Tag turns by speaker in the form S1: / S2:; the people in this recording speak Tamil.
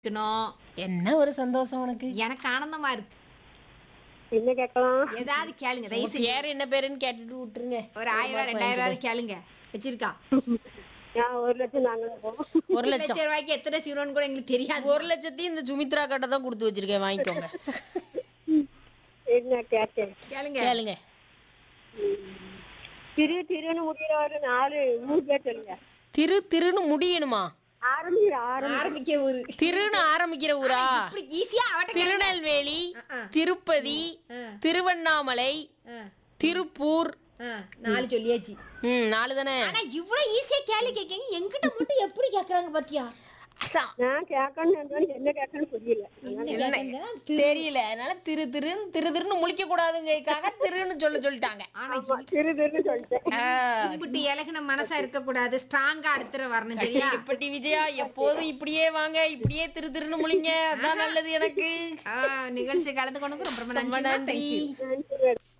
S1: இருக்கணும்
S2: என்ன ஒரு சந்தோஷம் உனக்கு
S1: எனக்கு ஆனந்தமா இருக்கு
S3: என்ன கேட்கலாம்
S1: ஏதாவது கேளுங்க
S2: உங்க
S1: தயவு செஞ்சு
S2: பேர் என்ன பேருன்னு கேட்டுட்டு விட்டுருங்க
S1: ஒரு ஆயிரம் ரூபாய் ரெண்டாயிரம் ரூபாய் கேளுங்க வச்சிருக்கா
S3: நான் ஒரு லட்சம் நாங்களும் போவோம்
S2: ஒரு லட்சம்
S1: லட்சம் ரூபாய்க்கு எத்தனை சீரோன்னு கூட எங்களுக்கு தெரியாது
S2: ஒரு லட்சத்தையும் இந்த சுமித்ரா கிட்ட தான் கொடுத்து வச்சிருக்கேன் வாங்கிக்கோங்க
S3: என்ன கேட்டேன்
S1: கேளுங்க
S2: கேளுங்க
S3: திரு திருன்னு முடிகிற ஒரு நாலு மூணு பேர் சொல்லுங்க
S2: திரு திருன்னு முடியணுமா
S3: ஆரம்பிக்கிற ஆரம்பி
S1: ஆரம்பிக்க ஒரு
S2: திருன்னு ஆரம்பிக்கிற ஊரா
S1: இப்படி ஈஸியா அவட்ட கேளுங்க.
S2: திருநெல்வேலி
S1: அஹ்,
S2: திருப்பதி
S1: அஹ்,
S2: திருவண்ணாமலை
S1: அஹ்,
S2: திருப்பூர்
S1: அஹ், நாலு சொல்லியாச்சு
S2: ம் நாலு தானே
S1: ஆனா இவ்வளவு ஈஸியா கேள்வி கேட்கீங்க எங்கிட்ட மட்டும் எப்படி கேக்குறாங்க பாத்தியா
S2: அதான்
S3: நான் கேட்கணும் என்ன கேட்கணும்னு புரியல
S1: என்ன கேக்குறாங்க?
S2: தெரியல அதனால திரு திருன்னு திரு திருன்னு முழிக்க கூடாதுங்கக்காக திருன்னு சொல்ல சொல்லிட்டாங்க
S1: ஆனா
S3: ஆமா, திரு திருன்னு சொல்லிட்டேன்
S2: ஆ,
S1: இப்படி இலகுன மனசா இருக்க கூடாது ஸ்ட்ராங்கா அடுத்துற வரணும் சரியா
S2: இப்படி விஜயா எப்போதும் இப்படியே வாங்க இப்படியே திரு திருன்னு முழிங்க அதான் நல்லது எனக்கு
S1: ஆ, நிகழ்ச்சி கலந்து கொண்டு ரொம்ப
S2: ரொம்ப
S1: நன்றி
S2: நன்றி
S1: தேங்க்யூ